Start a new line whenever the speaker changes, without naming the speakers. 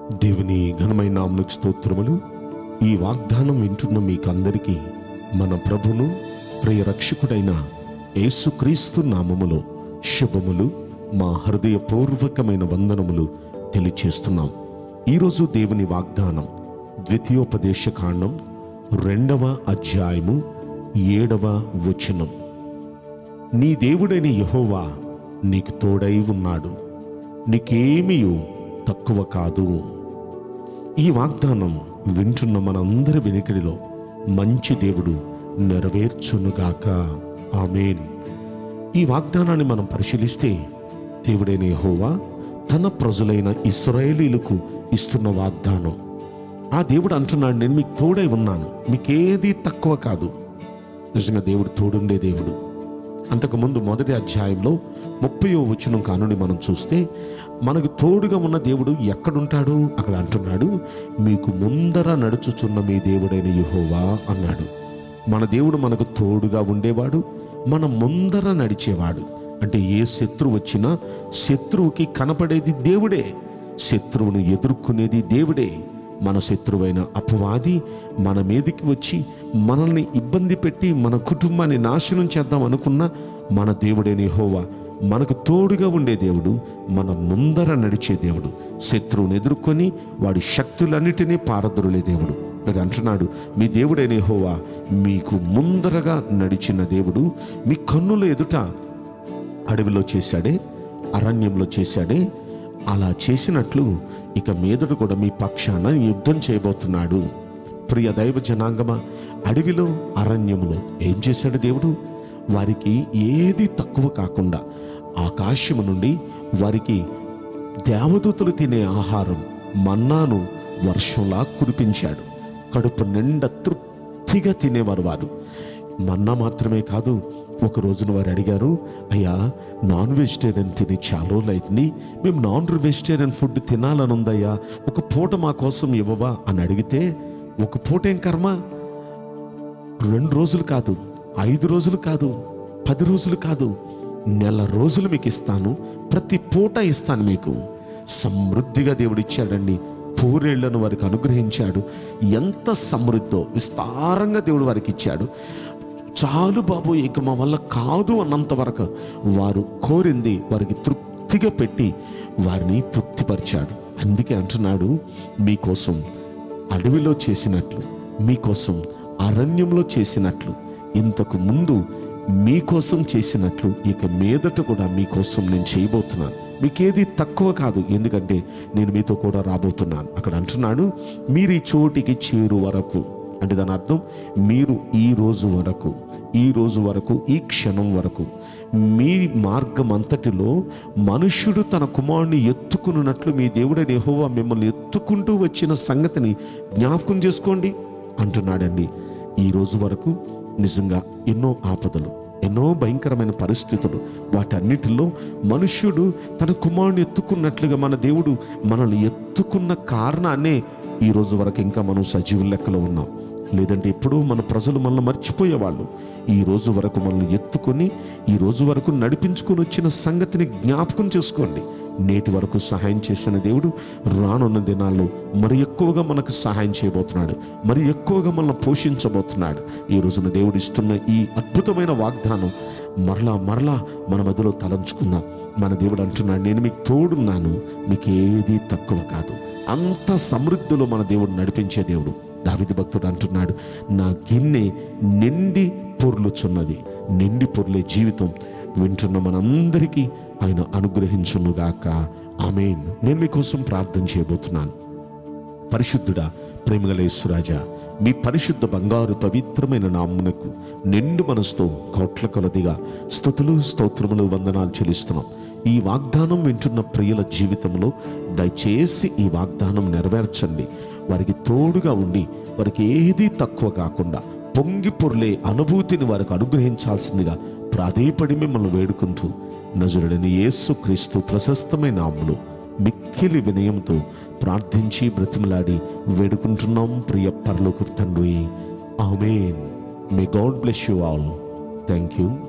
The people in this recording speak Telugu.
దేవుని ఘనమైన నామకు స్తోత్రములు ఈ వాగ్దానం వింటున్న మీకందరికీ మన ప్రభును ప్రియ రక్షకుడైన యేసుక్రీస్తు నామములో శుభములు మా హృదయపూర్వకమైన వందనములు తెలియచేస్తున్నాం ఈరోజు దేవుని వాగ్దానం ద్వితీయోపదేశ కాండం రెండవ అధ్యాయము ఏడవ వచనం నీ దేవుడైన యెహోవా నీకు తోడై ఉన్నాడు నీకేమీ తక్కువ కాదు ఈ వాగ్దానం వింటున్న మనందరి వెనుకడిలో మంచి దేవుడు నెరవేర్చునుగాక ఆమేన్ ఈ వాగ్దానాన్ని మనం పరిశీలిస్తే దేవుడైన యెహోవా తన ప్రజలైన ఇస్రాయేలీలకు ఇస్తున్న వాగ్దానం ఆ దేవుడు అంటున్నాడు నేను మీకు తోడై ఉన్నాను మీకేది తక్కువ కాదు నిజంగా దేవుడు తోడుండే దేవుడు అంతకుముందు మొదటి అధ్యాయంలో ముప్పయో వచనం కానుని మనం చూస్తే మనకు తోడుగా ఉన్న దేవుడు ఎక్కడుంటాడు అక్కడ అంటున్నాడు మీకు ముందర నడుచుచున్న మీ దేవుడైన యెహోవా అన్నాడు మన దేవుడు మనకు తోడుగా ఉండేవాడు మన ముందర నడిచేవాడు అంటే ఏ శత్రువు వచ్చినా శత్రువుకి కనపడేది దేవుడే శత్రువును ఎదుర్కొనేది దేవుడే మన శత్రువైన అపవాది మన మీదకి వచ్చి మనల్ని ఇబ్బంది పెట్టి మన కుటుంబాన్ని నాశనం చేద్దాం అనుకున్న మన దేవుడైన యెహోవా మనకు తోడుగా ఉండే దేవుడు మన ముందర నడిచే దేవుడు శత్రువుని ఎదుర్కొని వాడి శక్తులన్నిటినీ పారదొరలే దేవుడు అది అంటున్నాడు మీ దేవుడైన యెహోవా మీకు ముందరగా నడిచిన దేవుడు మీ కన్నుల ఎదుట అడవిలో చేశాడే అరణ్యంలో చేశాడే అలా చేసినట్లు ఇక మీదట కూడా మీ పక్షాన యుద్ధం చేయబోతున్నాడు ప్రియ దైవ జనాంగమ అడవిలో అరణ్యములో ఏం చేశాడు దేవుడు వారికి ఏది తక్కువ కాకుండా ఆకాశము నుండి వారికి దేవదూతలు తినే ఆహారం మన్నాను వర్షంలా కురిపించాడు కడుపు నిండా తృప్తిగా తినేవారు వారు మన్నా మాత్రమే కాదు ఒక రోజున వారు అడిగారు అయ్యా నాన్ వెజిటేరియన్ తిని చాలా రోజులైంది మేము నాన్ వెజిటేరియన్ ఫుడ్ తినాలని ఉందయ్యా ఒక పూట మా కోసం ఇవ్వవా అని అడిగితే ఒక పూట ఏం కర్మ రెండు రోజులు కాదు ఐదు రోజులు కాదు పది రోజులు కాదు నెల రోజులు మీకు ఇస్తాను ప్రతి పూట ఇస్తాను మీకు సమృద్ధిగా దేవుడు ఇచ్చాడండి పూరేళ్లను వారికి అనుగ్రహించాడు ఎంత సమృద్ధో విస్తారంగా దేవుడు వారికి ఇచ్చాడు చాలు బాబు ఇక మా వల్ల కాదు అన్నంత వరకు వారు కోరింది వారికి తృప్తిగా పెట్టి వారిని తృప్తిపరిచాడు అందుకే అంటున్నాడు మీకోసం అడవిలో చేసినట్లు మీకోసం అరణ్యంలో చేసినట్లు ఇంతకు ముందు మీకోసం చేసినట్లు ఇక మీదట కూడా మీకోసం నేను చేయబోతున్నాను మీకేది తక్కువ కాదు ఎందుకంటే నేను మీతో కూడా రాబోతున్నాను అక్కడ అంటున్నాడు మీరు ఈ చోటికి చేరు వరకు అంటే దాని అర్థం మీరు ఈ రోజు వరకు ఈ రోజు వరకు ఈ క్షణం వరకు మీ మార్గం అంతటిలో మనుష్యుడు తన కుమారుని ఎత్తుకున్నట్లు మీ దేవుడైన యెహోవా మిమ్మల్ని ఎత్తుకుంటూ వచ్చిన సంగతిని జ్ఞాపకం చేసుకోండి అంటున్నాడండి ఈ రోజు వరకు నిజంగా ఎన్నో ఆపదలు ఎన్నో భయంకరమైన పరిస్థితులు వాటన్నిటిలో మనుష్యుడు తన కుమారుని ఎత్తుకున్నట్లుగా మన దేవుడు మనల్ని ఎత్తుకున్న కారణాన్నే ఈ రోజు వరకు ఇంకా మనం సజీవుల లెక్కలో ఉన్నాం లేదంటే ఎప్పుడూ మన ప్రజలు మనల్ని మర్చిపోయేవాళ్ళు ఈ రోజు వరకు మనల్ని ఎత్తుకొని ఈ రోజు వరకు నడిపించుకొని వచ్చిన సంగతిని జ్ఞాపకం చేసుకోండి నేటి వరకు సహాయం చేసిన దేవుడు రానున్న దినాల్లో మరి ఎక్కువగా మనకు సహాయం చేయబోతున్నాడు మరి ఎక్కువగా మనల్ని పోషించబోతున్నాడు ఈ రోజున దేవుడు ఇస్తున్న ఈ అద్భుతమైన వాగ్దానం మరలా మరలా మన మధ్యలో తలంచుకుందాం మన దేవుడు అంటున్నాడు నేను మీకు తోడున్నాను మీకు ఏది తక్కువ కాదు అంత సమృద్ధిలో మన దేవుడు నడిపించే దేవుడు దావిది భక్తుడు అంటున్నాడు నా గిన్నె నిండి పొర్లుచున్నది నిండి పొర్లే జీవితం వింటున్న మనందరికీ ఆయన అనుగ్రహించునుగాక ఆమెన్ నేను మీకోసం ప్రార్థన చేయబోతున్నాను పరిశుద్ధుడా ప్రేమగలేశ్వరాజా మీ పరిశుద్ధ బంగారు పవిత్రమైన నామునకు నిండు మనసుతో కోట్ల కొలదిగా స్థుతులు స్తోత్రములు వందనాలు చెల్లిస్తున్నాం ఈ వాగ్దానం వింటున్న ప్రియుల జీవితంలో దయచేసి ఈ వాగ్దానం నెరవేర్చండి వారికి తోడుగా ఉండి వారికి ఏదీ తక్కువ కాకుండా పొంగి పొర్లే అనుభూతిని వారికి అనుగ్రహించాల్సిందిగా ప్రాధేయపడి మిమ్మల్ని వేడుకుంటూ నజరుడని యేసు క్రీస్తు ప్రశస్తమైన నామములో మిక్కిలి వినయంతో ప్రార్థించి బ్రతిమలాడి వేడుకుంటున్నాం ప్రియ పరలోక తండ్రి amen may God bless you all thank you